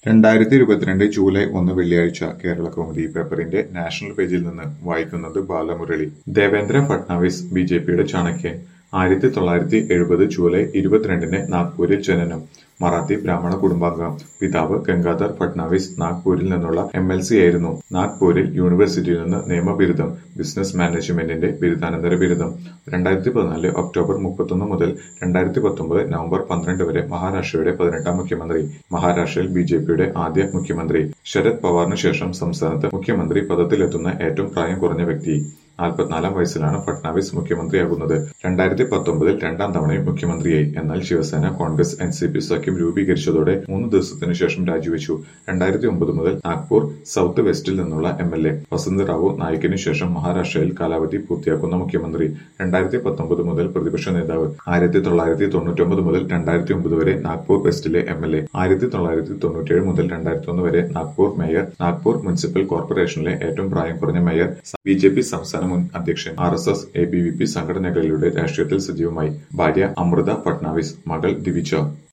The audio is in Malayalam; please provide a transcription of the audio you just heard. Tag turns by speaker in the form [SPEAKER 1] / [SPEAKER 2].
[SPEAKER 1] രണ്ടായിരത്തി ഇരുപത്തിരണ്ട് ജൂലൈ ഒന്ന് വെള്ളിയാഴ്ച കേരള കൗമുദി പേപ്പറിന്റെ നാഷണൽ പേജിൽ നിന്ന് വായിക്കുന്നത് ബാലമുരളി ദേവേന്ദ്ര ഫട്നാവിസ് ബി ജെ പിയുടെ ചാണക്യൻ ആയിരത്തി തൊള്ളായിരത്തി എഴുപത് ജൂലൈ ഇരുപത്തിരണ്ടിന് നാഗ്പൂരിൽ ജനനം മറാത്തി ബ്രാഹ്മണ കുടുംബാംഗം പിതാവ് ഗംഗാധർ ഫട്നാവിസ് നാഗ്പൂരിൽ നിന്നുള്ള എം എൽ സി ആയിരുന്നു നാഗ്പൂരിൽ യൂണിവേഴ്സിറ്റിയിൽ നിന്ന് നിയമബിരുദം ബിസിനസ് മാനേജ്മെന്റിന്റെ ബിരുദാനന്തര ബിരുദം രണ്ടായിരത്തി പതിനാല് ഒക്ടോബർ മുപ്പത്തൊന്ന് മുതൽ രണ്ടായിരത്തി പത്തൊമ്പത് നവംബർ പന്ത്രണ്ട് വരെ മഹാരാഷ്ട്രയുടെ പതിനെട്ടാം മുഖ്യമന്ത്രി മഹാരാഷ്ട്രയിൽ ബി ജെ പിയുടെ ആദ്യ മുഖ്യമന്ത്രി ശരത് പവാറിന് ശേഷം സംസ്ഥാനത്ത് മുഖ്യമന്ത്രി പദത്തിലെത്തുന്ന ഏറ്റവും പ്രായം കുറഞ്ഞ വ്യക്തി നാൽപ്പത്തിനാലാം വയസ്സിലാണ് ഫട്നാവിസ് മുഖ്യമന്ത്രിയാകുന്നത് രണ്ടായിരത്തി പത്തൊമ്പതിൽ രണ്ടാം തവണയും മുഖ്യമന്ത്രിയായി എന്നാൽ Shiv Sena Congress N C P സഖ്യം രൂപീകരിച്ചതോടെ മൂന്ന് ദിവസത്തിനു ശേഷം രാജിവെച്ചു രണ്ടായിരത്തി ഒമ്പത് മുതൽ നാഗ്പൂർ സൗത്ത് വെസ്റ്റിൽ നിന്നുള്ള M L A Vasant Rao നായിക്കിനു ശേഷം മഹാരാഷ്ട്രയിൽ കാലാവധി പൂർത്തിയാക്കുന്ന മുഖ്യമന്ത്രി രണ്ടായിരത്തി പത്തൊമ്പത് മുതൽ പ്രതിപക്ഷ നേതാവ് ആയിരത്തി തൊള്ളായിരത്തി തൊണ്ണൂറ്റൊമ്പത് മുതൽ രണ്ടായിരത്തി ഒമ്പത് വരെ നാഗ്പൂർ വെസ്റ്റിലെ എം എൽ എ ആയിരത്തി തൊള്ളായിരത്തി തൊണ്ണൂറ്റിയേഴ് മുതൽ രണ്ടായിരത്തി ഒന്ന് വരെ നാഗ്പൂർ മേയർ നാഗ്പൂർ മുനിസിപ്പൽ കോർപ്പറേഷനിലെ ഏറ്റവും പ്രായം കുറഞ്ഞ മേയർ ബി ജെ പി സംസ്ഥാന മുൻ അധ്യക്ഷൻ R S S A B V P സംഘടനകളിലൂടെ രാഷ്ട്രീയത്തിൽ സജീവമായി ഭാര്യ അമൃത ഫട്നാവിസ് മകൾ ദിവിജ